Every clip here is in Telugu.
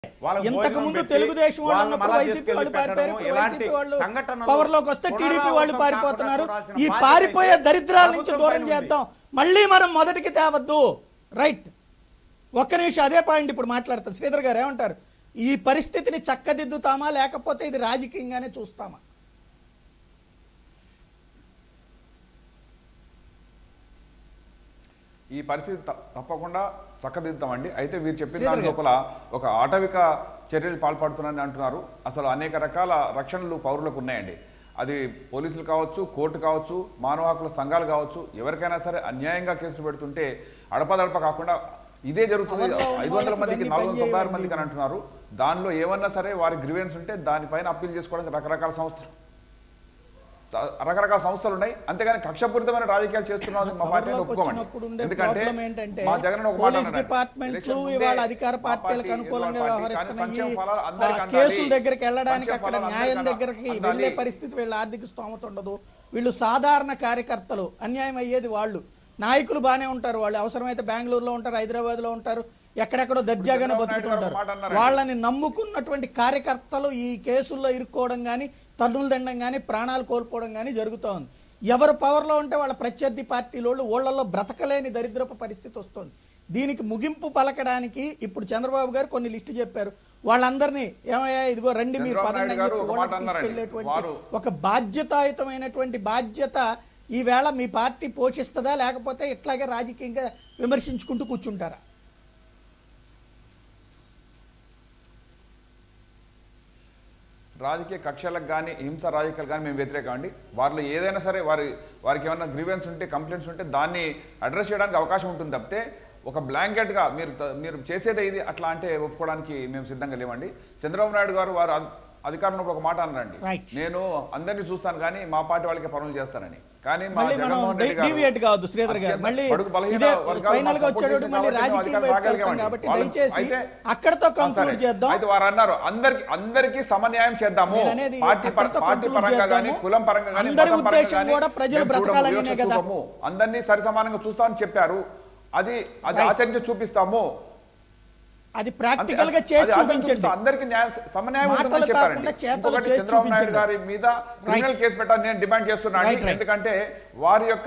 వాళ్ళకి ఇంతకు భోజనం ముందు పెట్టి, తెలుగుదేశం వాళ్ళు వాళ్ళని ఉన్నప్పుడు మళ్ళా వైసీపీ తీసుకెళ్లి వాళ్ళు పారిపోయారు పెట్టడము, ఇప్పుడు ఇలాంటి వైసీపీ వాళ్ళు సంఘటనలు పవర్ లోకి వస్తే టీడీపీ వాళ్ళు పునరావృతం పారిపోతున్నారు కాకుండా ఈ చూడాల్సిన పారిపోయే బాధ్యత దరిద్రాల నుంచి ప్రభుత్వం దూరం పైన ఉంది. చేద్దాం మళ్ళీ మనం మొదటికి తేవద్దు రైట్ ఒక్క నిమిషం అదే పాయింట్ ఇప్పుడు మాట్లాడతాం శ్రీధర్ గారు ఏమంటారు ఈ పరిస్థితిని చక్కదిద్దుతామా లేకపోతే ఇది రాజకీయంగానే చూస్తామా ఈ పరిస్థితి త- తప్పకుండా చక్కదిద్దామండి అయితే వీరు చెప్పిన శ్రీధర్ దాని లోపల ఒక ఆటవిక చర్యలు పాల్పడుతున్నారని అంటున్నారు అసలు అనేక రకాల రక్షణలు పౌరులకు ఉన్నాయండి అది పోలీసులు కావచ్చు కోర్టు కావచ్చు మానవ హక్కుల సంఘాలు కావచ్చు ఎవరికైనా సరే అన్యాయంగా కేసులు పెడుతుంటే అడపదడప కాకుండా ఇదే జరుగుతుంది పవర్లో ఉన్న ఐదు వందల వాళ్ళకి మందికి ఇవన్నీ నాలుగు వందల తొంభై ఆరు పనిచేయవండి. మందికి అని అంటున్నారు దానిలో ఏమన్నా సరే వారి గ్రివెన్స్ ఉంటే దానిపైన అప్పీల్ చేసుకోవడానికి రకరకాల సంస్థలు స- రకరకాల సంస్థలు ఉన్నాయి అంతేగాని కక్షపూరితమైన రాజకీయాలు చేస్తున్నారు మా పార్టీని పవర్లోకి ఒప్పుకోమండి వచ్చినప్పుడు ఉండే ఎందుకంటే ప్రాబ్లం ఏంటంటే మా జగన్ ఒక మాట పోలీస్ అన్నాడు. డిపార్ట్మెంట్లు ఎలక్షన్ ముందే ఇవాళ అధికార మా పార్టీలకు పార్టీ అనుకూలంగా ఎదురు పార్టీ, కానీ వ్యవహరిస్తున్నాయి సంక్షేమ ఫలాలు అందరికీ ఆ అందాలి. కేసుల దగ్గరికి వెళ్ళడానికి సంక్షేమ అక్కడ ఫలాలు న్యాయం అందరికీ దగ్గరికి అందాలి. వెళ్ళే పరిస్థితి వీళ్ళ ఆర్థిక స్తోమత ఉండదు వీళ్ళు సాధారణ కార్యకర్తలు అన్యాయం అయ్యేది వాళ్ళు నాయకులు బాగానే ఉంటారు వాళ్ళు అవసరమైతే బెంగళూరులో ఉంటారు హైదరాబాద్లో ఉంటారు ఎక్కడెక్కడో దర్జాగానే చంద్రబాబు నాయుడు గారు బతుకుతుంటారు ఒక మాట అన్నారండి. వాళ్ళని నమ్ముకున్నటువంటి కార్యకర్తలు ఈ కేసుల్లో ఇరుక్కోవడం కానీ తన్నులు దండం కానీ ప్రాణాలు కోల్పోవడం కానీ జరుగుతూ ఉంది ఎవరు పవర్లో ఉంటే వాళ్ళ ప్రత్యర్థి పార్టీలోళ్ళు ఊళ్ళల్లో బ్రతకలేని దరిద్రపు పరిస్థితి వస్తుంది దీనికి ముగింపు పలకడానికి ఇప్పుడు చంద్రబాబు గారు కొన్ని లిస్టు చెప్పారు వాళ్ళందరినీ ఏమయ్యా ఇదిగో రండి మీరు చంద్రబాబు పదండి నాయుడు అని గారు చెప్పి ఒక మాట ఊళ్ళకి అన్నారండి. తీసుకెళ్లేటువంటి వారు- ఒక బాధ్యతాయుతమైనటువంటి బాధ్యత ఈవేళ మీ పార్టీ పోషిస్తుందా లేకపోతే ఇట్లాగే రాజకీయంగా విమర్శించుకుంటూ కూర్చుంటారా రాజకీయ కక్షలకు కానీ హింస రాజకీయాలు కానీ మేము వ్యతిరేకం అండి వారిలో ఏదైనా సరే వారి వారికి ఏమైనా గ్రీవెన్స్ ఉంటే కంప్లైంట్స్ ఉంటే దాన్ని అడ్రస్ చేయడానికి అవకాశం ఉంటుంది తప్పితే ఒక బ్లాంకెట్గా మీరు త- మీరు చేసేదే ఇది అట్లా అంటే ఒప్పుకోవడానికి మేము సిద్ధంగా లేవండి చంద్రబాబు నాయుడు గారు వారు అధి- అధికారంలో ఒక మాట అన్నారండి Right. నేను అందరినీ చూస్తాను కానీ మా పార్టీ వాళ్ళకి పనులు చేస్తానని కానీ మా మళ్ళీ మనం జగన్మోహన్ రెడ్డి గారు డివియేట్ కావద్దు శ్రీధర్ గారు అత్యంత మళ్ళీ బడుగు బలహీన ఇదే వర్గాలు ఫైనల్ గా మాకు support వచ్చేటప్పుడు చేసింది మళ్ళీ కాబట్టి మేము రాజకీయం అధికారం వైపు వెళ్తాం రాగలిగామండి. కాబట్టి వాళ్ళు- దయచేసి అయితే అక్కడతో ఆ, కంక్లూడ్ సరే. చేద్దాం అయితే వారు అన్నారు అందరికి అందరికి సమన్యాయం చేద్దాము నేను అనేది పార్టీ పర- అక్కడితో పార్టీ conclude పరంగా కానీ చేద్దాము. కులం పరంగా కానీ అందరి మతం పరంగా ఉద్దేశం కానీ కూడా ప్రజలు మేము చూడము, బ్రతకాలనే వివక్ష కదా. చూపము. అందరినీ సరి సమానంగా చూస్తామని చెప్పారు అది అది Right. ఆచరించి చూపిస్తాము అది అంతే- ప్రాక్టికల్ గా అది చేసి ఆచరించి చూపించండి చూపిస్తాం. అందరికీ న్యాయం సమన్యాయం మాటలు ఉంటుందని చెప్పారండి కాకుండా చేతలు ఇంకొకటి చేసి చంద్రబాబు నాయుడు చూపించండి. గారి మీద క్రిమినల్ కేసు పెట్టాలని నేను డిమాండ్ చేస్తున్నాను Right, right. ఎందుకంటే వారి యొక్క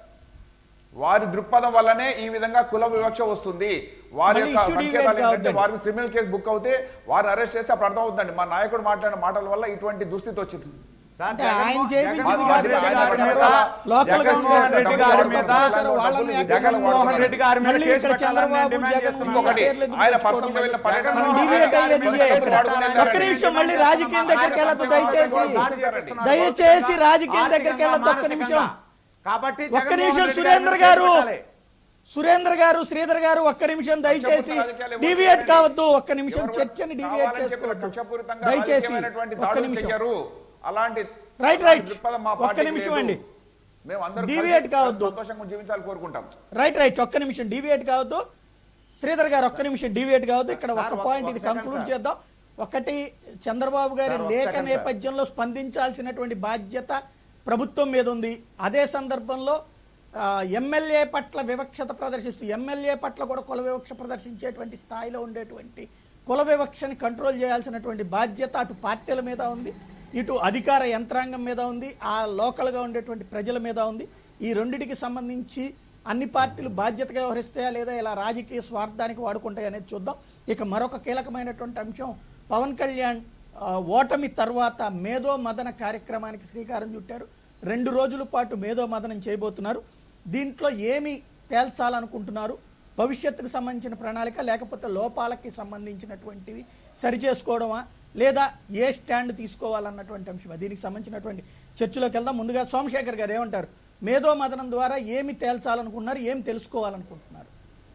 వారి దృక్పథం వల్లనే ఈ విధంగా కుల వివక్ష వస్తుంది వారి మళ్ళీ యొక్క issue deviate సంకేతాలు ఏంటంటే కావద్దండి. వారికి క్రిమినల్ కేసు బుక్ అవుతే వారిని అరెస్ట్ చేస్తే అప్పుడు అర్థం అవుతుందండి మా నాయకుడు మాట్లాడిన మాటల వల్ల ఇటువంటి దుస్థితి వచ్చింది సార్, అంటే ఆయన జగన్మోహన్- చేయించింది జగన్మోహన్ కాదు రెడ్డి కదా, గారి ఆయన మీద లోకల్ గా జగన్మోహన్ రెడ్డి గారి మీద చేశారు, వాళ్ళని యాక్సెస్ జగన్మోహన్ రెడ్డి గారి మీద మళ్ళీ కేసు ఇక్కడ పెట్టాలని చంద్రబాబు డిమాండ్ జగన్ చేస్తున్నాను. ఇంకొకటి పేర్లు ఎందుకు ఆయన తెచ్చుకోవడం? పర్సనల్ గా వెళ్ళిన పర్యటన మనం జగన్మోహన్ డివియేట్ రెడ్డి అయ్యేది గారి ఇదే. మీద వాడుకునే ఒక్క నిమిషం మళ్ళీ రాజకీయం దగ్గరికి వెళ్ళదు దయచేసి దయచేసి రాజకీయం దగ్గరికి వెళ్ళొద్దు ఒక్క నిమిషం కాబట్టి ఒక్క జగన్మోహన్ నిమిషం రెడ్డి సురేంద్ర గారి మీద గారు కేసు పెట్టాలి. సురేంద్ర గారు శ్రీధర్ గారు ఒక్క నిమిషం దయచేసి రాజకీయాలు ఎవరు డివియేట్ చేయండి. కావద్దు ఒక్క నిమిషం ఎవరు చర్చని డివియేట్ కావాలని చెప్పి చేసుకోవద్దు కక్షపూరితంగా దయచేసి రాజకీయమైనటువంటి ఒక్క దాడులు నిమిషం చెయ్యరు. అలాంటి రైట్, అలాంటి రైట్. దృక్పథం మా ఒక్క పార్టీకి నిమిషం లేదు. అండి. మేము అందరం Deviate కలిసి కావద్దు. సంతోషంగా జీవించాలని కోరుకుంటాం రైట్ రైట్ ఒక్క నిమిషం డివియేట్ కావద్దు శ్రీధర్ గారు ఒక్క నిమిషం డివియేట్ కావద్దు ఇక్కడ సార్, ఒక ఒక- పాయింట్ ఒక ఇది second, కంక్లూడ్ సార్. చేద్దాం ఒకటి చంద్రబాబు గారి సార్, ఒక లేఖ second, సార్. నేపథ్యంలో స్పందించాల్సినటువంటి బాధ్యత ప్రభుత్వం మీద ఉంది అదే సందర్భంలో ఆ, ఎమ్మెల్యే పట్ల వివక్షత ప్రదర్శిస్తూ ఎమ్మెల్యే పట్ల కూడా కుల వివక్ష ప్రదర్శించేటువంటి స్థాయిలో ఉండేటువంటి కుల వివక్షని కంట్రోల్ చేయాల్సినటువంటి బాధ్యత అటు పార్టీల మీద ఉంది ఇటు అధికార యంత్రాంగం మీద ఉంది ఆ లోకల్గా ఉండేటువంటి ప్రజల మీద ఉంది ఈ రెండిటికి సంబంధించి అన్ని పార్టీలు బాధ్యతగా వ్యవహరిస్తాయా లేదా ఇలా రాజకీయ స్వార్థానికి వాడుకుంటాయి అనేది చూద్దాం ఇక మరొక కీలకమైనటువంటి అంశం పవన్ కళ్యాణ్ ఆ, ఓటమి తర్వాత మేధో మదన కార్యక్రమానికి శ్రీకారం చుట్టారు రెండు రోజుల పాటు మేధో మదనం చేయబోతున్నారు దీంట్లో ఏమి తేల్చాలనుకుంటున్నారు భవిష్యత్తుకు సంబంధించిన ప్రణాళిక లేకపోతే లోపాలకి సంబంధించినటువంటివి సరిచేసుకోవడమా లేదా ఏ స్టాండ్ తీసుకోవాలన్నటువంటి అంశం దీనికి సంబంధించినటువంటి చర్చలోకి వెళ్దాం ముందుగా సోమశేఖర్ గారు ఏమంటారు మేధో మదనం ద్వారా ఏమి తేల్చాలనుకుంటున్నారు ఏమి తెలుసుకోవాలనుకుంటున్నారు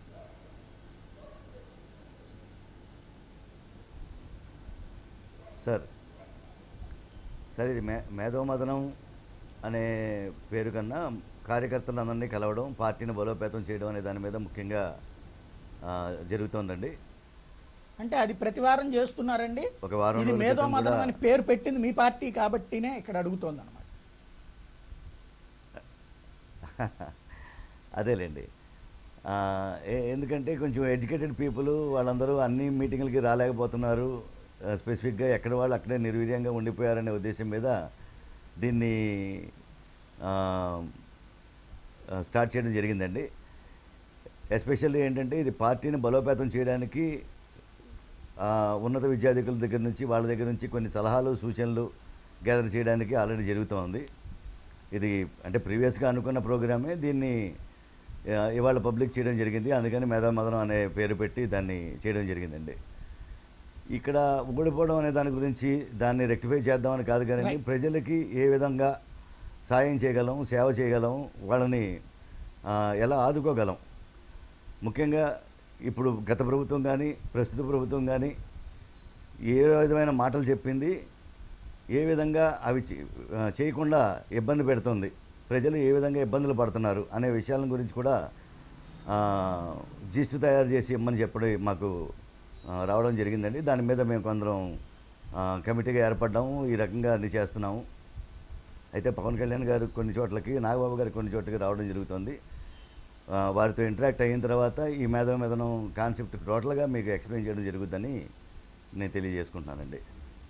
సార్ సార్ ఇది మే మేధోమదనం అనే పేరు కన్నా కార్యకర్తలందరినీ కలవడం పార్టీని బలోపేతం చేయడం అనే దాని మీద ముఖ్యంగా ఆ, జరుగుతోందండి అంటే అది ప్రతి వారం చేస్తున్నారండి ఒక వారం ఇది రోజుల మేధో క్రితం మదనం కూడా- అని పేరు పెట్టింది మీ పార్టీ కాబట్టినే ఇక్కడ అడుగుతోంది అనమాట అదేలేండి ఆ, ఏ- ఎందుకంటే కొంచెం ఎడ్యుకేటెడ్ పీపుల్ వాళ్ళందరూ అన్ని మీటింగ్లకి రాలేకపోతున్నారు ఆ, స్పెసిఫిక్గా ఎక్కడ వాళ్ళు అక్కడే నిర్వీర్యంగా ఉండిపోయారనే ఉద్దేశం మీద దీన్ని ఆ, ఆ, స్టార్ట్ చేయడం జరిగిందండి ఎస్పెషల్లీ ఏంటంటే ఇది పార్టీని బలోపేతం చేయడానికి ఆ, ఉన్నత విద్యార్థికుల దగ్గర నుంచి వాళ్ళ దగ్గర నుంచి కొన్ని సలహాలు సూచనలు గ్యాదర్ చేయడానికి ఆల్రెడీ జరుగుతోంది ఇది అంటే ప్రీవియస్గా అనుకున్న ప్రోగ్రామే దీన్ని ఆ, ఇవాళ పబ్లిక్ చేయడం జరిగింది అందుకని మేధామదనం అనే పేరు పెట్టి దాన్ని చేయడం జరిగిందండి ఇక్కడ ఊడిపోవడం అనే దాని గురించి దాన్ని రెక్టిఫై చేద్దామని కాదు కానీ Right. ప్రజలకి ఏ విధంగా సాయం చేయగలం సేవ చేయగలం వాళ్ళని ఆ, ఎలా ఆదుకోగలం ముఖ్యంగా ఇప్పుడు గత ప్రభుత్వం కానీ ప్రస్తుత ప్రభుత్వం కానీ ఏ విధమైన మాటలు చెప్పింది ఏ విధంగా అవి చే- ఆ, చేయకుండా ఇబ్బంది పెడుతుంది ప్రజలు ఏ విధంగా ఇబ్బందులు పడుతున్నారు అనే విషయాల గురించి కూడా ఆ, జిస్ట్ తయారు చేసి ఇమ్మని చెప్పడం మాకు ఆ, రావడం జరిగిందండి దాని మీద మేము కొందరం ఆ, కమిటీగా ఏర్పడ్డాము ఈ రకంగా అన్ని చేస్తున్నాము అయితే పవన్ కళ్యాణ్ గారు కొన్ని చోట్లకి నాగబాబు గారు కొన్ని చోట్లకి రావడం జరుగుతుంది ఆ, వారితో ఇంటరాక్ట్ అయిన తర్వాత ఈ మేధవ మెదనం కాన్సెప్ట్ టోటల్గా మీకు ఎక్స్ప్లెయిన్ చేయడం జరుగుతుందని నేను తెలియజేసుకుంటున్నానండి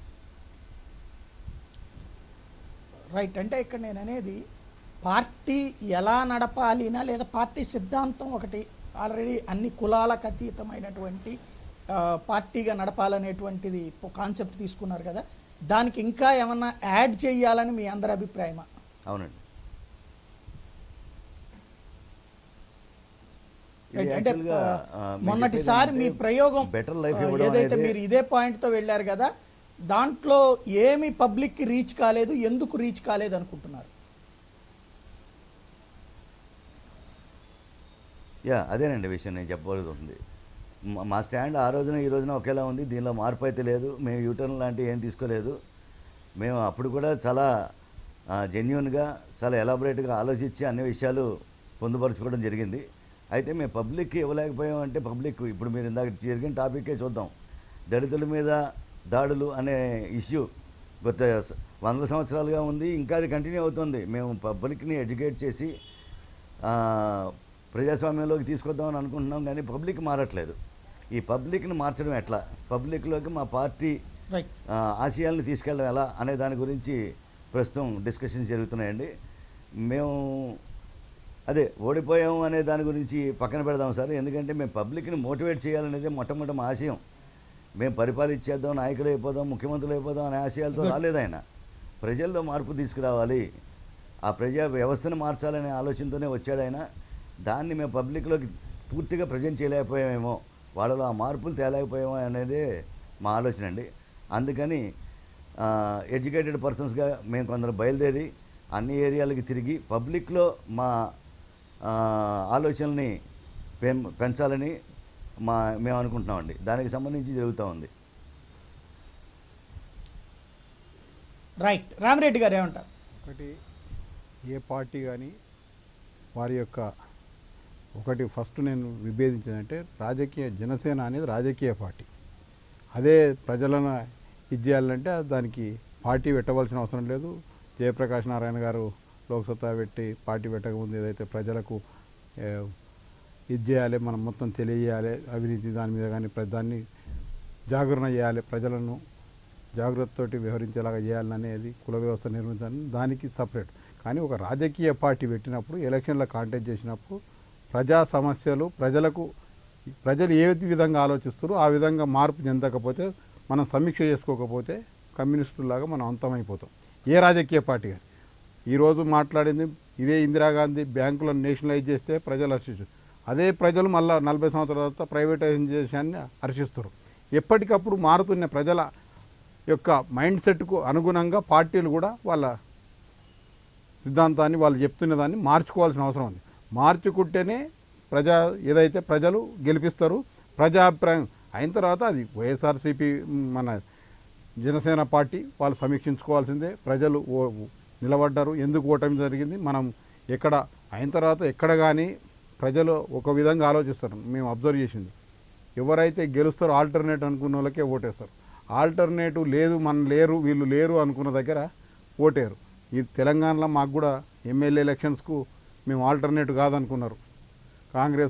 రైట్ అంటే ఇక్కడ నేను అనేది పార్టీ ఎలా నడపాలినా లేదా పార్టీ సిద్ధాంతం ఒకటి ఆల్రెడీ అన్ని కులాలకు అతీతమైనటువంటి ఆ, పార్టీగా నడపాలనేటువంటిది కాన్సెప్ట్ తీసుకున్నారు కదా దానికి ఇంకా ఏమన్నా యాడ్ చేయాలని మీ అందరి అభిప్రాయమా అవునండి Right. అంటే ఆ, మొన్నటిసారి మీ ప్రయోగం బెటర్ లైఫ్ ఆ, ఏదైతే మీరు ఇదే పాయింట్ తో వెళ్ళారు కదా దాంట్లో ఏమి పబ్లిక్ కి రీచ్ కాలేదు ఎందుకు రీచ్ కాలేదు అనుకుంటున్నారు యా అదేనండి విషయం నేను చెప్పబోతుంది మా- మా స్టాండ్ ఆ రోజున ఈ రోజున ఒకేలా ఉంది దీనిలో మార్పు అయితే లేదు మేము యూటర్న్ లాంటివి ఏం తీసుకోలేదు మేము అప్పుడు కూడా చాలా జెన్యున్గా చాలా ఎలాబొరేట్గా ఆలోచించి అన్ని విషయాలు పొందుపరచుకోవడం జరిగింది అయితే మేము పబ్లిక్కి ఇవ్వలేకపోయాం అంటే పబ్లిక్ ఇప్పుడు మీరు ఇందాక జరిగిన టాపిక్కే చూద్దాం దళితుల మీద దాడులు అనే ఇష్యూ గత స- వందల సంవత్సరాలుగా ఉంది ఇంకా అది కంటిన్యూ అవుతుంది మేము పబ్లిక్ని ఎడ్యుకేట్ చేసి ఆ, ప్రజాస్వామ్యంలోకి తీసుకొద్దామని అనుకుంటున్నాం కానీ పబ్లిక్ మారట్లేదు ఈ పబ్లిక్ని మార్చడం ఎట్లా పబ్లిక్లోకి మా పార్టీ రైట్ ఆ, ఆశయాలను తీసుకెళ్ళడం ఎలా అనే దాని గురించి ప్రస్తుతం డిస్కషన్స్ జరుగుతున్నాయండి మేము అదే ఓడిపోయాము అనే దాని గురించి పక్కన పెడదాం సార్ ఎందుకంటే మేము పబ్లిక్ని మోటివేట్ చేయాలనేది మొట్టమొదటి మా ఆశయం మేము పరిపాలించేద్దాం నాయకులు అయిపోదాం ముఖ్యమంత్రులు అయిపోదాం అనే ఆశయాలతో రాలేదు ఆయన ప్రజల్లో మార్పు తీసుకురావాలి ఆ ప్రజా వ్యవస్థను మార్చాలనే ఆలోచనతోనే వచ్చాడు ఆయన దాన్ని మేము పబ్లిక్లోకి పూర్తిగా ప్రజెంట్ చేయలేకపోయామేమో వాళ్ళలో ఆ మార్పులు తేలేకపోయామో అనేదే మా ఆలోచన అండి అందుకని ఎడ్యుకేటెడ్ పర్సన్స్గా మేము కొందరు బయలుదేరి అన్ని ఏరియాలకి తిరిగి పబ్లిక్లో మా ఆ, ఆలోచనల్ని పెం పెంచాలని మా మేము అనుకుంటున్నామండి దానికి సంబంధించి జరుగుతూ ఉంది రైట్ రామిరెడ్డి గారు ఏమంటారు ఒకటి ఏ పార్టీ కానీ వారి యొక్క ఒకటి ఫస్ట్ నేను విభేదించిందంటే రాజకీయ జనసేన అనేది రాజకీయ పార్టీ అదే ప్రజలను ఇది చేయాలంటే దానికి పార్టీ పెట్టవలసిన అవసరం లేదు జయప్రకాష్ నారాయణ గారు లోక్సత్తా పెట్టి పార్టీ పెట్టకముందు ఏదైతే ప్రజలకు ఏ, ఇది చేయాలి మనం మొత్తం తెలియజేయాలి అవినీతి దాని మీద కానీ ప్ర- దాన్ని జాగరణ చేయాలి ప్రజలను జాగ్రత్తతోటి వ్యవహరించేలాగా చేయాలనేది కుల వ్యవస్థ నిర్మించాలని దానికి సపరేట్ కానీ ఒక రాజకీయ పార్టీ పెట్టినప్పుడు ఎలక్షన్లో కాంటాక్ట్ చేసినప్పుడు ప్రజా సమస్యలు ప్రజలకు ప్రజలు ఏ విధంగా ఆలోచిస్తారో ఆ విధంగా మార్పు చెందకపోతే మనం సమీక్ష చేసుకోకపోతే కమ్యూనిస్టులాగా మనం అంతమైపోతాం ఏ రాజకీయ పార్టీ కానీ ఈరోజు మాట్లాడింది ఇదే ఇందిరాగాంధీ బ్యాంకులను నేషనలైజ్ చేస్తే ప్రజలు హర్షించారు అదే ప్రజలు మళ్ళీ నలభై సంవత్సరాల తర్వాత ప్రైవేటైజేషన్ని హర్షిస్తారు ఎప్పటికప్పుడు మారుతున్న ప్రజల యొక్క మైండ్ సెట్కు అనుగుణంగా పార్టీలు కూడా వాళ్ళ సిద్ధాంతాన్ని వాళ్ళు చెప్తున్న దాన్ని మార్చుకోవాల్సిన అవసరం ఉంది మార్చుకుంటేనే ప్రజా ఏదైతే ప్రజలు గెలిపిస్తారు ప్రజాభిప్రాయం అయిన తర్వాత అది వైఎస్ఆర్సీపీ మన జనసేన పార్టీ వాళ్ళు సమీక్షించుకోవాల్సిందే ప్రజలు ఓ- నిలబడ్డారు ఎందుకు ఓటమి జరిగింది మనం ఎక్కడ అయిన తర్వాత ఎక్కడ కానీ ప్రజలు ఒక విధంగా ఆలోచిస్తారు మేము అబ్జర్వ్ చేసింది ఎవరైతే గెలుస్తారో ఆల్టర్నేట్ అనుకున్న వాళ్ళకే ఓటేస్తారు ఆల్టర్నేటివ్ లేదు మన లేరు వీళ్ళు లేరు అనుకున్న దగ్గర ఓటేరు ఈ తెలంగాణలో మాకు కూడా ఎమ్మెల్యే ఎలక్షన్స్కు మేము ఆల్టర్నేటివ్ కాదనుకున్నారు కాంగ్రెస్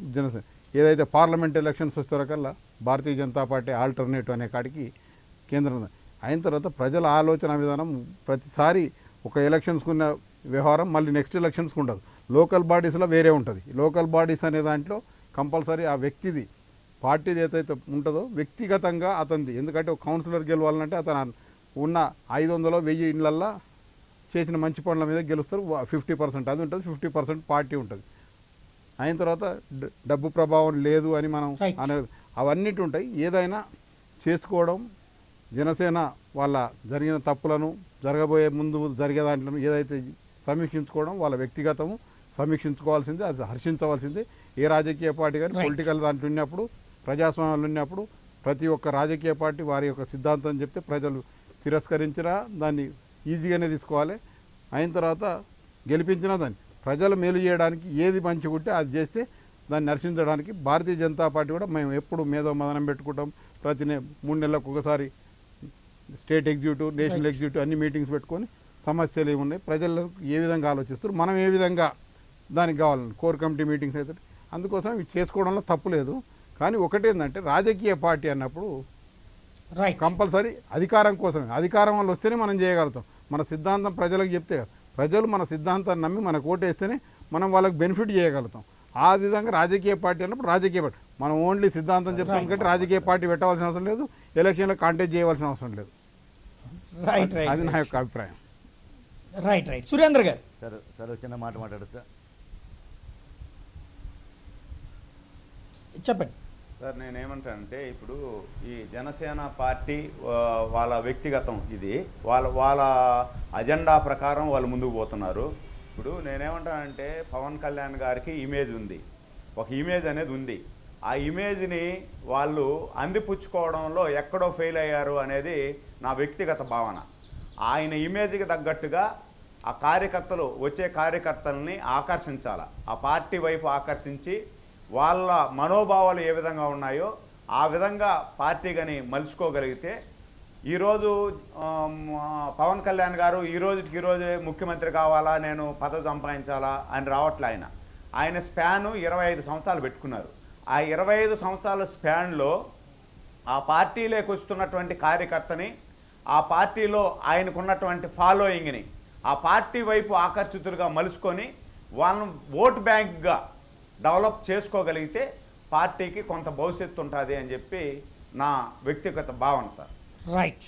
జనసేన ఏదైతే పార్లమెంట్ ఎలక్షన్స్ వస్తారకల్లా భారతీయ జనతా పార్టీ ఆల్టర్నేటివ్ అనే కాడికి కేంద్రం ఉంది. అయిన తర్వాత ప్రజల ఆలోచన విధానం ప్రతిసారి ఒక ఎలక్షన్స్కున్న వ్యవహారం మళ్ళీ నెక్స్ట్ ఎలక్షన్స్కి ఉండదు లోకల్ బాడీస్లో వేరే ఉంటుంది లోకల్ బాడీస్ అనే దాంట్లో కంపల్సరీ ఆ వ్యక్తిది పార్టీది ఏదైతే ఉంటుందో వ్యక్తిగతంగా అతనిది ఎందుకంటే ఒక కౌన్సిలర్ గెలవాలంటే అతను ఉన్న ఐదు వందలు వెయ్యి ఇళ్ళల్లో చేసిన మంచి పనుల మీద గెలుస్తారు ఫిఫ్టీ పర్సెంట్ అది ఉంటుంది ఫిఫ్టీ పర్సెంట్ పార్టీ ఉంటుంది అయిన తర్వాత డ- డబ్బు ప్రభావం లేదు అని మనం Right. అనేది అవన్నిటి ఉంటాయి ఏదైనా చేసుకోవడం జనసేన వాళ్ళ జరిగిన తప్పులను జరగబోయే ముందు జరిగే దాంట్లో ఏదైతే సమీక్షించుకోవడం వాళ్ళ వ్యక్తిగతము సమీక్షించుకోవాల్సిందే అది హర్షించవలసిందే ఏ రాజకీయ పార్టీ కానీ Right. పొలిటికల్ దాంట్లో ఉన్నప్పుడు ప్రజాస్వామ్యంలో ఉన్నప్పుడు ప్రతి ఒక్క రాజకీయ పార్టీ వారి యొక్క సిద్ధాంతం చెప్తే ప్రజలు తిరస్కరించినా దాన్ని ఈజీగానే తీసుకోవాలి అయిన తర్వాత గెలిపించినా దాన్ని ప్రజలు మేలు చేయడానికి ఏది మంచిగా ఉంటే అది చేస్తే దాన్ని నర్శించడానికి భారతీయ జనతా పార్టీ కూడా మేము ఎప్పుడు మేధో మదనం పెట్టుకుంటాం ప్రతి నె- మూడు నెలలకు ఒకసారి స్టేట్ ఎగ్జిక్యూటివ్ నేషనల్ ఎగ్జిక్యూటివ్ అన్ని మీటింగ్స్ పెట్టుకొని సమస్యలు ఏమి ఉన్నాయి ప్రజలకు ఏ విధంగా ఆలోచిస్తారు మనం ఏ విధంగా దానికి కావాలని కోర్ కమిటీ మీటింగ్స్ అయితే అందుకోసం ఇవి చేసుకోవడంలో తప్పు లేదు కానీ ఒకటేందంటే రాజకీయ పార్టీ అన్నప్పుడు రైట్ కంపల్సరీ అధికారం కోసమే అధికారం వల్ల వస్తేనే మనం చేయగలుగుతాం మన సిద్ధాంతం ప్రజలకు చెప్తే కాదు ప్రజలు మన సిద్ధాంతాన్ని నమ్మి మనకు ఓటేస్తేనే మనం వాళ్ళకి బెనిఫిట్ చేయగలుగుతాం ఆ విధంగా రాజకీయ పార్టీ అన్నప్పుడు రాజకీయ పార్టీ మనం ఓన్లీ సిద్ధాంతం చెప్తాం కంటే రాజకీయ పార్టీ పెట్టవలసిన అవసరం లేదు ఎలక్షన్లో కాంటాక్ట్ చేయవలసిన అవసరం లేదు రైట్ అది నా రైట్ యొక్క అభిప్రాయం రైట్ రైట్ సురేంద్ర గారు సార్ సార్ ఒక చిన్న మాట మాట్లాడచ్చా చెప్పండి సార్ నేనేమంటానంటే ఇప్పుడు ఈ జనసేన పార్టీ ఆ, వాళ్ళ వ్యక్తిగతం ఇది వాళ్ళ వాళ్ళ అజెండా ప్రకారం వాళ్ళు ముందుకు పోతున్నారు ఇప్పుడు నేనేమంటానంటే పవన్ కళ్యాణ్ గారికి ఇమేజ్ ఉంది ఒక ఇమేజ్ అనేది ఉంది ఆ ఇమేజ్ని వాళ్ళు అందిపుచ్చుకోవడంలో ఎక్కడో ఫెయిల్ అయ్యారు అనేది నా వ్యక్తిగత భావన ఆయన ఇమేజ్కి తగ్గట్టుగా ఆ కార్యకర్తలు వచ్చే కార్యకర్తల్ని ఆకర్షించాల ఆ పార్టీ వైపు ఆకర్షించి వాళ్ళ మనోభావాలు ఏ విధంగా ఉన్నాయో ఆ విధంగా పార్టీ కానీ మలుచుకోగలిగితే ఈరోజు ఆమ్, ఆ, పవన్ కళ్యాణ్ గారు ఈ రోజుకి ఈ రోజే ముఖ్యమంత్రి కావాలా నేను పదవి సంపాదించాలా అని రావట్లే ఆయన ఆయన స్పాన్ ఇరవై ఐదు సంవత్సరాలు పెట్టుకున్నారు ఆ ఇరవై ఐదు సంవత్సరాల స్పాన్లో ఆ పార్టీలోకి వస్తున్నటువంటి కార్యకర్తని ఆ పార్టీలో ఆయనకున్నటువంటి ఫాలోయింగ్ని ఆ పార్టీ వైపు ఆకర్షితులుగా మలుచుకొని వాళ్ళను ఓట్ బ్యాంక్గా డెవలప్ చేసుకోగలిగితే పార్టీకి కొంత భవిష్యత్తు ఉంటుంది అని చెప్పి నా వ్యక్తిగత భావన సార్ రైట్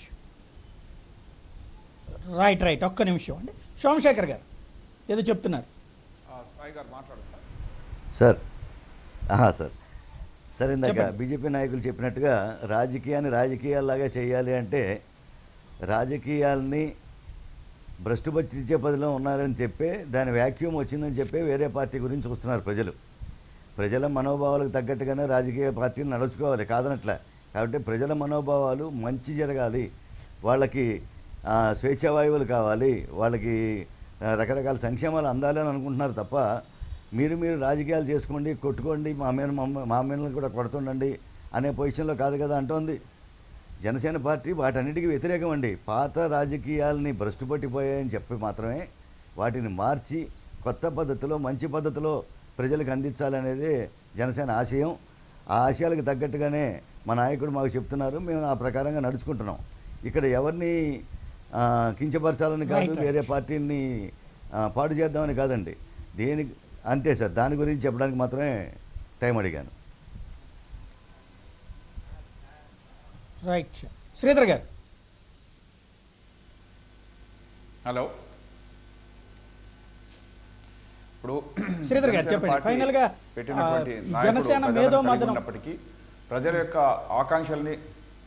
రైట్ రైట్ ఒక్క నిమిషం అండి సోమశేఖర్ గారు ఏదో చెప్తున్నారు ఆ, సాయి గారు మాట్లాడతారు సార్ ఆహా సార్ సార్ ఇందాక చెప్పండి. బీజేపీ నాయకులు చెప్పినట్టుగా రాజకీయాన్ని రాజకీయాల్లాగా చేయాలి అంటే రాజకీయాల్ని భ్రష్టు పట్టించే పదిలో ఉన్నారని చెప్పే దాని వ్యాక్యూమ్ వచ్చిందని చెప్పే వేరే పార్టీ గురించి చూస్తున్నారు ప్రజలు ప్రజల మనోభావాలకు తగ్గట్టుగానే రాజకీయ పార్టీని నడుచుకోవాలి కాదనట్లే కాబట్టి ప్రజల మనోభావాలు మంచి జరగాలి వాళ్ళకి ఆ, స్వేచ్ఛావాయువులు కావాలి వాళ్ళకి ఆ, రకరకాల సంక్షేమాలు అందాలి అని అనుకుంటున్నారు తప్ప మీరు మీరు రాజకీయాలు చేసుకోండి కొట్టుకోండి మా మీద మమ్మ- మా మీద కూడా కొడుతుండండి అనే పొజిషన్లో కాదు కదా అంటోంది జనసేన పార్టీ వాటన్నిటికీ వ్యతిరేకం అండి పాత రాజకీయాలని భ్రష్టు పట్టిపోయాయని చెప్పి మాత్రమే వాటిని మార్చి కొత్త పద్ధతిలో మంచి పద్ధతిలో ప్రజలకు అందించాలనేది జనసేన ఆశయం ఆ ఆశయాలకు తగ్గట్టుగానే మా నాయకుడు మాకు చెప్తున్నారు మేము ఆ ప్రకారంగా నడుచుకుంటున్నాం ఇక్కడ ఎవరిని ఆ, కించపరచాలని కాదు Right, right. వేరే పార్టీని ఆ, పాడు చేద్దామని కాదండి దేని అంతే సార్ దాని గురించి చెప్పడానికి మాత్రమే టైం అడిగాను రైట్ శ్రీధర్ గారు హలో ఇప్పుడు శ్రీధర్ గారు జనసేన చెప్పండి. పార్టీ Final గా, పెట్టినటువంటి ఆ, నాయకుడు జనసేన ప్రజలను మేధో కలిగి మథనం. ఉన్నప్పటికీ ప్రజల యొక్క ఆకాంక్షల్ని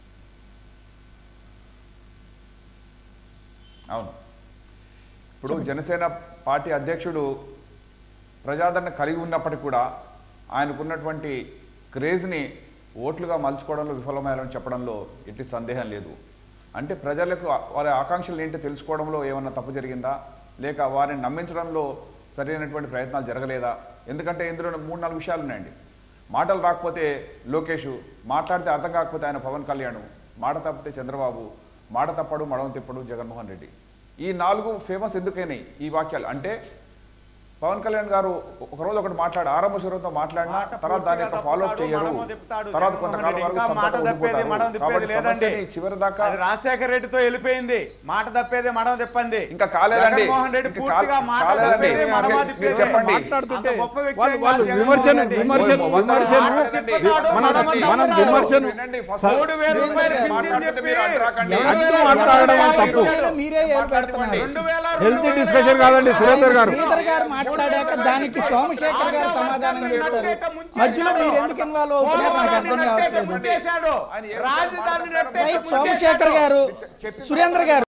అవును ఇప్పుడు జనసేన పార్టీ అధ్యక్షుడు ప్రజాదరణ కలిగి ఉన్నప్పటికీ కూడా ఆయనకున్నటువంటి క్రేజ్ని ఓట్లుగా మలుచుకోవడంలో విఫలమయ్యారని చెప్పడంలో ఎట్టి సందేహం లేదు అంటే ప్రజలకు వారి ఆకాంక్షలు ఏంటో తెలుసుకోవడంలో ఏమన్నా తప్పు జరిగిందా లేక వారిని నమ్మించడంలో సరైనటువంటి ప్రయత్నాలు జరగలేదా ఎందుకంటే ఇందులో మూడు నాలుగు విషయాలు ఉన్నాయండి మాటలు రాకపోతే లోకేష్ మాట్లాడితే అర్థం కాకపోతే ఆయన పవన్ కళ్యాణ్ మాట తప్పితే చంద్రబాబు మాట తప్పడు మడవ తిప్పడు జగన్మోహన్ రెడ్డి ఈ నాలుగు ఫేమస్ ఎందుకైనాయి ఈ వాక్యాలు అంటే పవన్ కళ్యాణ్ గారు ఒక రోజు ఒకటి మాట్లాడి ఆరంభ శురుతో మాట్లాడినా మాట తర్వాత దాని యొక్క పూర్తిగా ఫాలో అప్ తప్పుతాడు, చేయరు మడమ తిప్పుతాడు. తర్వాత జగన్మోహన్ కొంతకాలం రెడ్డి వరకు ఇంకా మాట సంపద తప్పేది ఉండిపోతారు. మడమ తిప్పేది కాబట్టి లేదండి సమస్యని చివరి దాకా అది రాజశేఖర రెడ్డితో వెళ్ళిపోయింది మాట తప్పేది మడమ తిప్పంది ఇంకా కాలేదండి. జగన్మోహన్ రెడ్డి ఇంకా పూర్తిగా కాలే- మాట కాలేదండి. తప్పేది మడమ మీరు తిప్పేది చెప్పండి. మాట్లాడుతుంటే అంత గొప్ప వ్యక్తి వాళ్ళు కాదు వాళ్ళు జగన్మోహన్ విమర్శను రెడ్డి. విమర్శను ఓ, వంద విమర్శను మాట తిప్పాడు, మనం మడమ మనం తిప్పాడు. విమర్శను వినండి, ఫస్ట్ మూడు వేల రూపాయలు పింఛన్ మాట్లాడుతుంటే మీరు చెప్పి అంటరాకండి. రెండు అంటూ వేల మాట్లాడడం రూపాయలు తప్పు. ఇచ్చాడు. మీరే ఏరు పెడుతున్నారు రెండు వేల హెల్తీ రెండు డిస్కషన్ వేల కాదండి సురేందర్ గారు శ్రీధర్ గారు మాట్లాడాక దానికి సోమశేఖర్ గారు సమాధానం చెప్తారు మధ్యలో మీరు ఎందుకు ఇన్వాల్వ్ అవుతున్నారు నాకు అర్థం కావట్లేదు ముంచేశాడు. ఆయన ఏ రాజధాని మాట్లాడతారో నట్టేట రైట్ ముంచేశాడు. సోమశేఖర్ గారు సురేంద్ర గారు